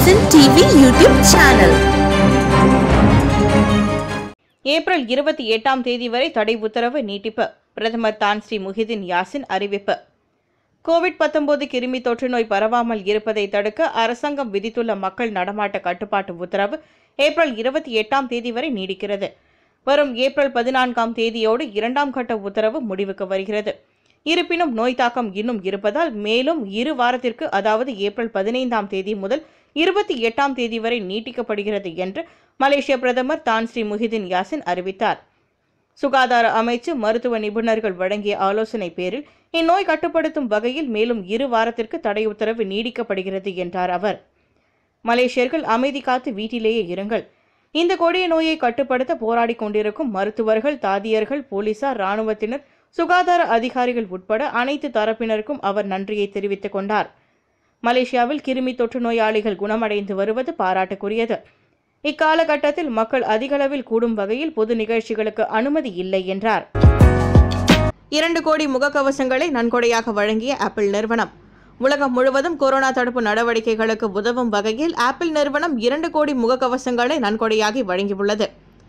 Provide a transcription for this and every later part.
Yasin TV YouTube channel April இருபத்தி எட்டாம் தேதி வரை தடை உத்தரவு நீட்டிப்பு பிரதமர் தான் ஸ்ரீ முஹிதீன் யாசின் அறிவிப்பு கோவிட் 19 கிருமி தொற்று நோய் பரவாமல் இருப்பதை தடுக்க அரசாங்கம் விதித்துள்ள மக்கள் நடமாட்ட கட்டுப்பாட்டு உத்தரவு ஏப்ரல் இருபத்தி எட்டாம் தேதி வரை நீடிக்கிறது வரும் ஏப்ரல் பதினான்காம் தேதியோடு இரண்டாம் கட்ட உத்தரவு முடிவுக்கு வருகிறது இருப்பினும் நோய் தாக்கம் இன்னும் இருப்பதால் மேலும் இரு வாரத்திற்கு அதாவது ஏப்ரல் பதினைந்தாம் தேதி முதல் இருபத்தி எட்டாம் தேதி வரை நீட்டிக்கப்படுகிறது என்று மலேசிய பிரதமர் தான் ஸ்ரீ முஹிதீன் யாசின் அறிவித்தார் சுகாதார அமைச்சு மருத்துவ நிபுணர்கள் வழங்கிய ஆலோசனை பேரில் இந்நோய் கட்டுப்படுத்தும் வகையில் மேலும் இரு வாரத்திற்கு தடை உத்தரவு நீடிக்கப்படுகிறது என்றார் அவர் மலேசியர்கள் அமைதி காத்து வீட்டிலேயே இருங்கள் இந்த கொடிய நோயை கட்டுப்படுத்த போராடிக் கொண்டிருக்கும் மருத்துவர்கள் தாதியர்கள் போலீசார் இராணுவத்தினர் சுகாதார அதிகாரிகள் உட்பட அனைத்து தரப்பினருக்கும் அவர் நன்றியை தெரிவித்துக் கொண்டார் மலேசியாவில் கிருமி தொற்று நோயாளிகள் குணமடைந்து வருவது பாராட்டுக்குரியது இக்காலகட்டத்தில் மக்கள் அதிகளவில் கூடும் வகையில் பொது நிகழ்ச்சிகளுக்கு அனுமதி இல்லை என்றார் இரண்டு கோடி முகக்கவசங்களை நன்கொடையாக வழங்கிய ஆப்பிள் நிறுவனம் உலகம் முழுவதும் கொரோனா தடுப்பு நடவடிக்கைகளுக்கு உதவும் வகையில் ஆப்பிள் நிறுவனம் இரண்டு கோடி முகக்கவசங்களை நன்கொடையாகி வழங்கியுள்ளது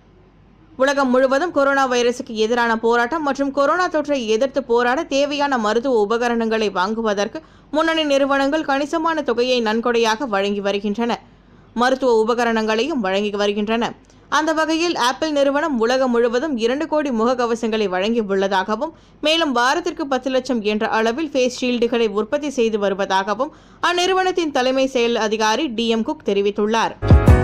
உலகம் முழுவதும் கொரோனா வைரசுக்கு எதிரான போராட்டம் மற்றும் கொரோனா தொற்றை எதிர்த்து போராட தேவையான மருத்துவ உபகரணங்களை வாங்குவதற்கு முன்னணி நிறுவனங்கள் கணிசமான தொகையை நன்கொடையாக வழங்கி வருகின்றன மருத்துவ உபகரணங்களையும் வழங்கி வருகின்றன அந்த வகையில் ஆப்பிள் நிறுவனம் உலகம் முழுவதும் இரண்டு கோடி முகக்கவசங்களை வழங்கி உள்ளதாகவும் மேலும் வாரத்திற்கு பத்து லட்சம் என்ற அளவில் ஃபேஸ் ஷீல்டுகளை உற்பத்தி செய்து வருவதாகவும் அந்நிறுவனத்தின் தலைமை செயல் அதிகாரி டி எம் குக் தெரிவித்துள்ளார்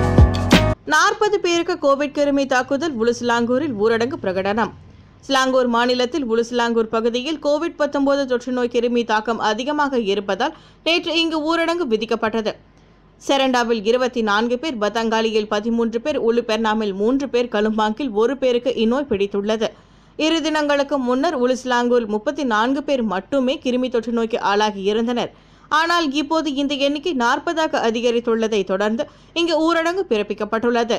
நாற்பது பேருக்கு கோவிட் கிருமி தாக்குதல் உலுசிலாங்கூரில் ஊரடங்கு பிரகடனம் சிலாங்கூர் மாநிலத்தில் உலுசிலாங்கூர் பகுதியில் கோவிட் 19 தொற்று நோய் கிருமி தாக்கம் அதிகமாக இருப்பதால் நேற்று இங்கு ஊரடங்கு விதிக்கப்பட்டது செரண்டாவில் இருபத்தி நான்கு பேர் பத்தங்காலியில் பதிமூன்று பேர் உலுபெர்னாமில் மூன்று பேர் கலும்பாங்கில் ஒரு பேருக்கு இந்நோய் பிடித்துள்ளது இரு தினங்களுக்கு முன்னர் உலுசிலாங்கூர் முப்பத்தி நான்கு பேர் மட்டுமே கிருமி தொற்று நோய்க்கு ஆளாகி இருந்தனர் ஆனால் இப்போது இந்த எண்ணிக்கை நாற்பதாக அதிகரித்துள்ளதை தொடர்ந்து இங்கு ஊரடங்கு பிறப்பிக்கப்பட்டுள்ளது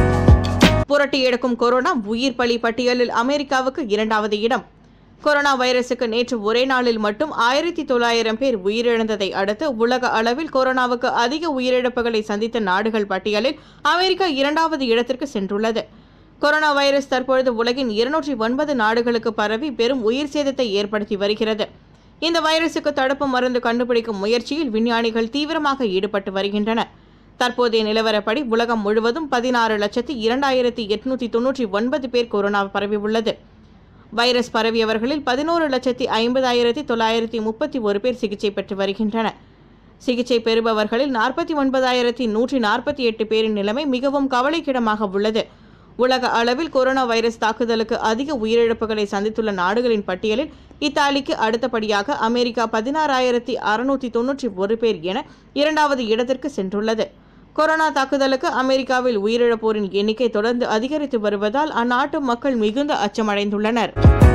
புரட்டி எடுக்கும் கொரோனா உயிர் பலி பட்டியலில் அமெரிக்காவுக்கு இரண்டாவது இடம் கொரோனா வைரசுக்கு நேற்று ஒரே நாளில் மட்டும் ஆயிரத்தி தொள்ளாயிரம் பேர் உயிரிழந்ததை அடுத்து உலக அளவில் கொரோனாவுக்கு அதிக உயிரிழப்புகளை சந்தித்த நாடுகள் பட்டியலில் அமெரிக்கா இரண்டாவது இடத்திற்கு சென்றுள்ளது கொரோனா வைரஸ் தற்பொழுது உலகின் இருநூற்றி ஒன்பது நாடுகளுக்கு பரவி பெரும் உயிர் சேதத்தை ஏற்படுத்தி வருகிறது இந்த வைரசுக்கு தடுப்பு மருந்து கண்டுபிடிக்கும் முயற்சியில் விஞ்ஞானிகள் தீவிரமாக ஈடுபட்டு வருகின்றனர் தற்போதைய நிலவரப்படி உலகம் முழுவதும் பதினாறு லட்சத்தி இரண்டாயிரத்தி எட்நூத்தி தொன்னூற்றி ஒன்பது பேர் கொரோனா பரவியுள்ளது வைரஸ் பரவியவர்களில் பதினோரு லட்சத்தி ஐம்பதாயிரத்தி தொள்ளாயிரத்தி முப்பத்தி ஒரு பேர் சிகிச்சை பெற்று வருகின்றனர் சிகிச்சை பெறுபவர்களில் நாற்பத்தி ஒன்பதாயிரத்தி நூற்றி நாற்பத்தி எட்டு பேரின் நிலைமை மிகவும் கவலைக்கிடமாக உள்ளது உலக அளவில் கொரோனா வைரஸ் தாக்குதலுக்கு அதிக உயிரிழப்புகளை சந்தித்துள்ள நாடுகளின் பட்டியலில் இத்தாலிக்கு அடுத்தபடியாக அமெரிக்கா பதினாறாயிரத்தி அறுநூற்றி தொன்னூற்றி ஒரு பேர் என இரண்டாவது இடத்திற்கு சென்றுள்ளது கொரோனா தாக்குதலுக்கு அமெரிக்காவில் உயிரிழப்போரின் எண்ணிக்கை தொடர்ந்து அதிகரித்து வருவதால் அந்நாட்டு மக்கள் மிகுந்த அச்சமடைந்துள்ளனர்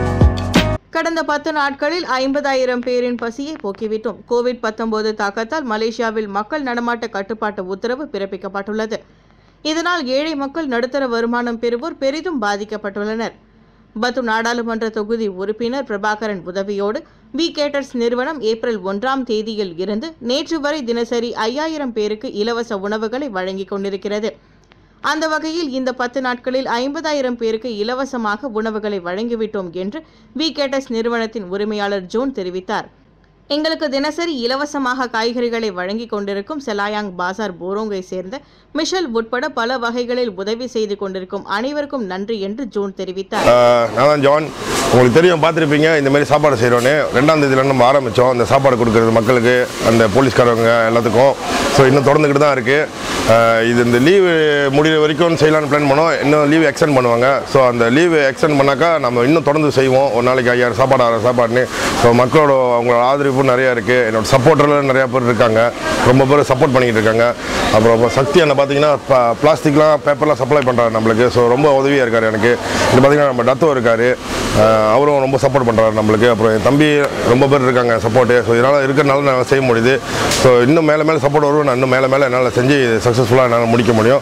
கடந்த பத்து நாட்களில் ஐம்பதாயிரம் பேரின் பசியை போக்கிவிட்டோம் கோவிட் 19 தாக்கத்தால் மலேசியாவில் மக்கள் நடமாட்ட கட்டுப்பாட்டு உத்தரவு பிறப்பிக்கப்பட்டுள்ளது இதனால் ஏழை மக்கள் நடுத்தர வருமானம் பெறுவோர் பெரிதும் பாதிக்கப்பட்டுள்ளனர் பத்து நாடாளுமன்ற தொகுதி உறுப்பினர் பிரபாகரன் உதவியோடு வி கேட்டர்ஸ் நிறுவனம் ஏப்ரல் ஒன்றாம் தேதியில் இருந்து நேற்று வரை தினசரி ஐயாயிரம் பேருக்கு இலவச உணவுகளை வழங்கிக் கொண்டிருக்கிறது அந்த வகையில் இந்த பத்து நாட்களில் ஐம்பதாயிரம் பேருக்கு இலவசமாக உணவுகளை வழங்கிவிட்டோம் என்று வி கேட்டர்ஸ் நிறுவனத்தின் உரிமையாளர் ஜோன் தெரிவித்தார் எங்களுக்கு தினசரி இலவசமாக காய்கறிகளை வழங்கிக் கொண்டிருக்கும் செலாயாங் பாசார் போரோங்கை சேர்ந்த மிஷல் உட்பட பல வகைகளில் உதவி செய்து கொண்டிருக்கும் அனைவருக்கும் நன்றி என்று ஜோன் தெரிவித்தார் ஆஹ் நான் தான் ஜான் உங்களுக்கு தெரியும் பார்த்துருப்பீங்க இந்த மாதிரி சாப்பாடு செய்கிறோன்னு ரெண்டாம் தேதியில நம்ம ஆரம்பித்தோம் அந்த சாப்பாடு கொடுக்குறது மக்களுக்கு அந்த போலீஸ்காரவங்க எல்லாத்துக்கும் ஸோ இன்னும் தொடர்ந்துக்கிட்டு தான் இருக்குது இது இந்த லீவு முடிகிற வரைக்கும் செய்யலாம்னு பிளான் பண்ணோம் இன்னும் லீவ் எக்ஸ்டெண்ட் பண்ணுவாங்க ஸோ அந்த லீவு எக்ஸ்டெண்ட் பண்ணாக்கா நம்ம இன்னும் தொடர்ந்து செய்வோம் ஒரு நாளைக்கு ஐயாயிரம் சாப்பாடு ஆறு சாப்பாடுன்னு ஸோ மக்களோட அவங்களோட ஆதரவு நிறையா இருக்குது என்னோட சப்போர்ட்டரில் நிறையா பேர் இருக்காங்க ரொம்ப பேர் சப்போர்ட் பண்ணிக்கிட்டு இருக்காங்க அப்புறம் இப்போ சக்தி அண்ணன் பார்த்தீங்கன்னா பிளாஸ்டிக்லாம் பேப்பர்லாம் சப்ளை பண்ணுறாரு நம்மளுக்கு ஸோ ரொம்ப உதவியாக இருக்கார் எனக்கு இது பார்த்தீங்கன்னா நம்ம டத்தோ இருக்கார் அவரும் ரொம்ப சப்போர்ட் பண்ணுறாரு நம்மளுக்கு அப்புறம் என் தம்பி ரொம்ப பேர் இருக்காங்க சப்போர்ட்டு ஸோ இதனால் இருக்கிறனால நான் செய்ய முடியுது ஸோ இன்னும் மேலே மேலே சப்போர்ட் வரும் நான் இன்னும் மேலே மேலே என்னால் செஞ்சு சக்ஸஸ்ஃபுல்லாக என்னால் முடிக்க முடியும்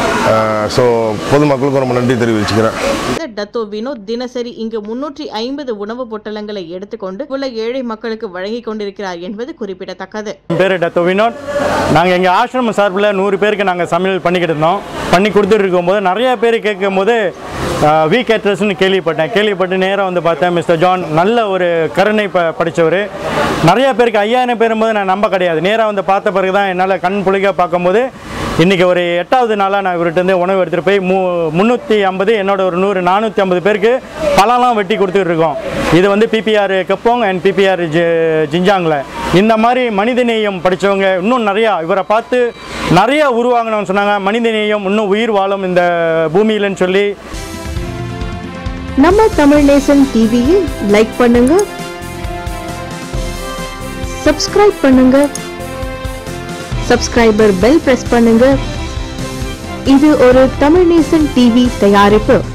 ஸோ பொதுமக்களுக்கும் ரொம்ப நன்றி தெரிவிச்சுக்கிறேன் இந்த டத்தோ வினோத் தினசரி இங்கு முன்னூற்றி ஐம்பது உணவுப் பொட்டலங்களை எடுத்துக்கொண்டு உள்ள ஏழை மக்களுக்கு வழங்கி கொண்டிருக்கிறார் என்பது குறிப்பிடத்தக்கது என் பேர் டாக்டர் வினோத் நாங்கள் எங்கள் ஆசிரம சார்பில் நூறு பேருக்கு நாங்கள் சமையல் பண்ணிக்கிட்டு இருந்தோம் பண்ணி கொடுத்துட்டு இருக்கும்போது நிறைய பேர் கேட்கும்போது வி கேட்ரஸ்னு கேள்விப்பட்டேன் கேள்விப்பட்டு நேராக வந்து பார்த்தேன் மிஸ்டர் ஜான் நல்ல ஒரு கருணை ப படித்தவர் நிறைய பேருக்கு ஐயாயிரம் பேரும்போது நான் நம்ப கிடையாது நேராக வந்து பார்த்த பிறகு தான் என்னால் கண் புளிக்க பார்க்கும்போது இன்றைக்கி ஒரு எட்டாவது நாளாக நான் இவர்கிட்ட இருந்து உணவு எடுத்துகிட்டு போய் மூ முந்நூற்றி ஐம்பது என்னோட ஒரு நூறு நானூற்றி ஐம்பது பேருக்கு பழம்லாம் வெட்டி கொடுத்துட்டு இருக்கோம் இது வந்து பிபிஆர் கப்போங் அண்ட் பிபிஆர் ஜிஞ்சாங்கில் இந்த மாதிரி மனிதநேயம் படித்தவங்க இன்னும் நிறையா இவரை பார்த்து நிறையா உருவாங்கணும்னு சொன்னாங்க மனிதநேயம் இன்னும் உயிர் வாழும் இந்த பூமியிலன்னு சொல்லி நம்ம தமிழ் நேசன் டிவியை லைக் பண்ணுங்க சப்ஸ்கிரைப் பண்ணுங்க சப்ஸ்கிரைபர் பெல் பிரஸ் பண்ணுங்க இது ஒரு தமிழ் நேசன் டிவி தயாரிப்பு